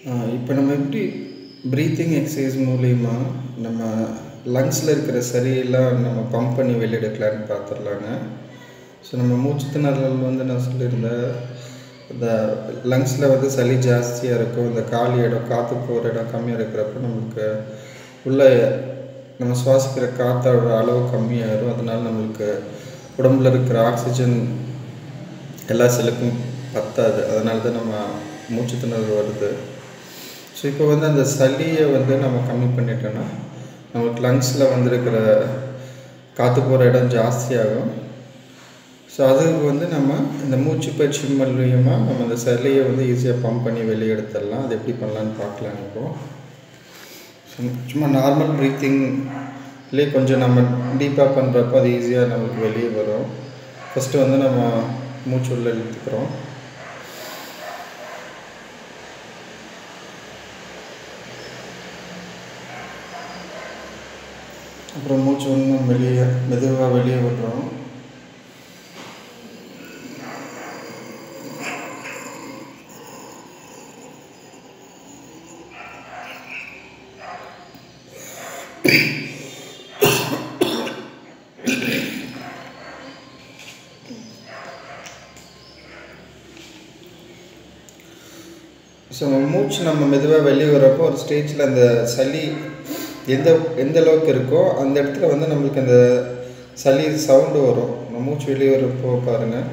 இப்போ நம்ம எப்படி ப்ரீத்திங் எக்ஸசைஸ் மூலிமா நம்ம லங்ஸில் இருக்கிற சரியெல்லாம் நம்ம பம்ப் பண்ணி வெளியெடுக்கலான்னு பார்த்துடலாங்க ஸோ நம்ம மூச்சு திணறல் வந்து நான் சொல்லியிருந்தேன் இந்த லங்ஸில் வந்து சளி ஜாஸ்தியாக இருக்கும் இந்த காலி இடம் காற்று போகிற இடம் கம்மியாக இருக்கிறப்ப நம்மளுக்கு உள்ள நம்ம சுவாசிக்கிற காற்றோட அளவு கம்மியாயிரும் அதனால நம்மளுக்கு உடம்புல இருக்கிற ஆக்சிஜன் எல்லா செல்லுக்கும் பத்தாது அதனால தான் நம்ம மூச்சு திணறல் வருது ஸோ இப்போ வந்து அந்த சளியை வந்து நம்ம கம்மி பண்ணிட்டோன்னா நமக்கு லங்ஸில் வந்திருக்கிற காற்று போகிற இடம் ஜாஸ்தியாகும் ஸோ அதுக்கு வந்து நம்ம இந்த மூச்சு பயிற்சி மூலியமாக நம்ம அந்த சளியை வந்து ஈஸியாக பம்ப் பண்ணி வெளியே எடுத்துடலாம் அது எப்படி பண்ணலான்னு பார்க்கலாம் இப்போது ஸோ சும்மா நார்மல் ப்ரீத்திங்லேயே கொஞ்சம் நம்ம டீப்பாக பண்ணுறப்போ அது ஈஸியாக நம்மளுக்கு வெளியே வரும் ஃபஸ்ட்டு வந்து நம்ம மூச்சு உள்ள இழுத்துக்கிறோம் அப்புறம் மூச்சு ஒன்றும் வெளியே மெதுவாக வெளியே விடுறோம் ஸோ மூச்சு நம்ம மெதுவாக வெளியே வரப்போ ஒரு ஸ்டேஜில் அந்த சளி எந்த எந்த அளவுக்கு இருக்கோ அந்த இடத்துல வந்து நம்மளுக்கு அந்த சளி சவுண்டு வரும் நம்ம மூச்சு வெளியே வரப்போ பாருங்கள்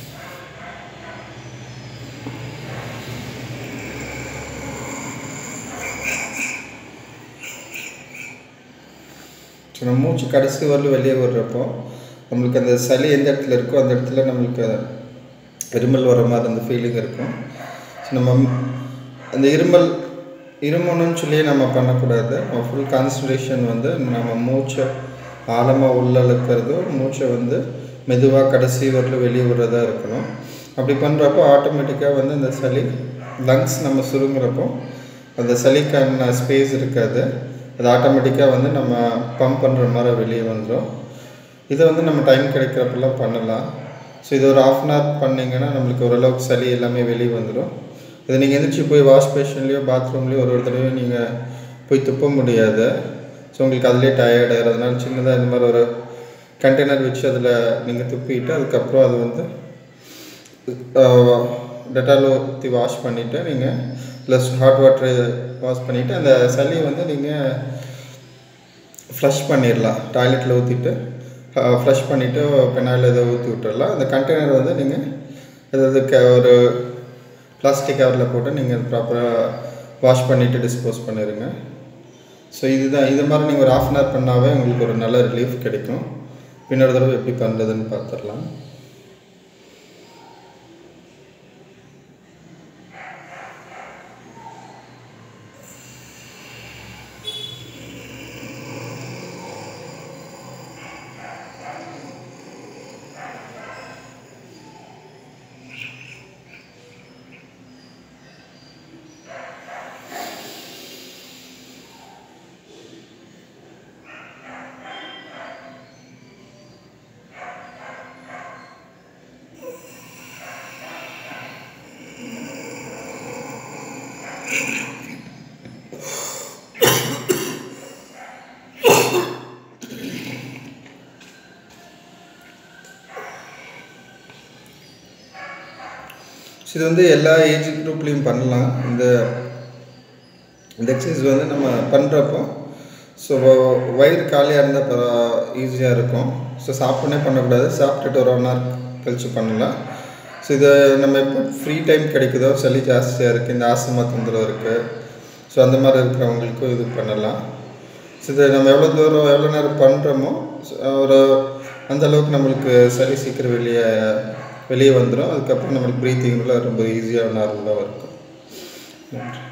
ஸோ நம்ம மூச்சு கடைசி வரலும் வெளியே வர்றப்போ நம்மளுக்கு அந்த சளி எந்த இடத்துல இருக்கோ அந்த இடத்துல நம்மளுக்கு இருமல் வர மாதிரி அந்த ஃபீலிங் இருக்கும் ஸோ நம்ம அந்த இருமல் இருமணும்னு சொல்லி நம்ம பண்ணக்கூடாது நம்ம ஃபுல் கான்சன்ட்ரேஷன் வந்து நம்ம மூச்சை ஆழமாக உள்ள இழுக்கிறதும் மூச்சை வந்து மெதுவாக கடைசி வரலும் வெளியே விடுறதா இருக்கணும் அப்படி பண்ணுறப்போ ஆட்டோமேட்டிக்காக வந்து அந்த சளி லங்ஸ் நம்ம சுருங்குறப்போ அந்த சளிக்கான ஸ்பேஸ் இருக்காது அது ஆட்டோமேட்டிக்காக வந்து நம்ம பம்ப் பண்ணுற மாதிரி வெளியே வந்துடும் இதை வந்து நம்ம டைம் கிடைக்கிறப்பெல்லாம் பண்ணலாம் ஸோ இது ஒரு ஆஃப் அன் ஹவர் பண்ணிங்கன்னா நம்மளுக்கு ஓரளவுக்கு சளி எல்லாமே வெளியே வந்துடும் இதை நீங்கள் எந்திரிச்சு போய் வாஷ் பேஷன்லேயோ பாத்ரூம்லேயோ ஒரு ஒரு தடவையும் நீங்கள் போய் துப்ப முடியாது ஸோ உங்களுக்கு அதிலே டயர்ட் ஆகிறதுனால சின்னதாக இந்த மாதிரி ஒரு கண்டெய்னர் வச்சு அதில் நீங்கள் துப்பிட்டு அதுக்கப்புறம் அது வந்து டெட்டால் ஊற்றி வாஷ் பண்ணிவிட்டு நீங்கள் ப்ளஸ் ஹாட் வாட்ரு வாஷ் பண்ணிவிட்டு அந்த சளி வந்து நீங்கள் ஃப்ளஷ் பண்ணிடலாம் டாய்லெட்டில் ஊற்றிட்டு ஃப்ளஷ் பண்ணிவிட்டு பெனாயில் ஏதோ ஊற்றி விட்டுடலாம் அந்த கண்டெய்னர் வந்து நீங்கள் ஏதாவது க ஒரு பிளாஸ்டிக் கவரில் போட்டு நீங்கள் ப்ராப்பராக வாஷ் பண்ணிவிட்டு டிஸ்போஸ் பண்ணிடுங்க ஸோ இதுதான் இது மாதிரி நீங்கள் ஒரு ஆஃப் அன் ஹவர் பண்ணாவே உங்களுக்கு ஒரு நல்ல ரிலீஃப் கிடைக்கும் இன்னொரு தடவை எப்படி பண்ணுறதுன்னு பார்த்துடலாம் இது வந்து எல்லா ஏஜ் குரூப்லேயும் பண்ணலாம் இந்த இந்த எக்ஸசைஸ் வந்து நம்ம பண்ணுறப்போ ஸோ வயிறு காலியாக இருந்தால் ஈஸியாக இருக்கும் ஸோ சாப்பிட்டோன்னே பண்ணக்கூடாது சாப்பிட்டுட்டு ஒரு ஒன் ஹவர் கழித்து பண்ணலாம் ஸோ இதை நம்ம எப்போ ஃப்ரீ டைம் கிடைக்குதோ சளி ஜாஸ்தியாக இருக்குது இந்த ஆசமா தொந்தரவு இருக்குது ஸோ அந்த மாதிரி இருக்கிறவங்களுக்கும் இது பண்ணலாம் ஸோ இதை நம்ம எவ்வளோ தூரம் எவ்வளோ நேரம் பண்ணுறோமோ ஒரு அந்த அளவுக்கு நம்மளுக்கு சளி சீக்கிரம் வெளியே வெளியே வந்துடும் அதுக்கப்புறம் நம்மளுக்கு ப்ரீத்திங்கில் ரொம்ப ஈஸியாக நார்மலாக இருக்கும் நன்றி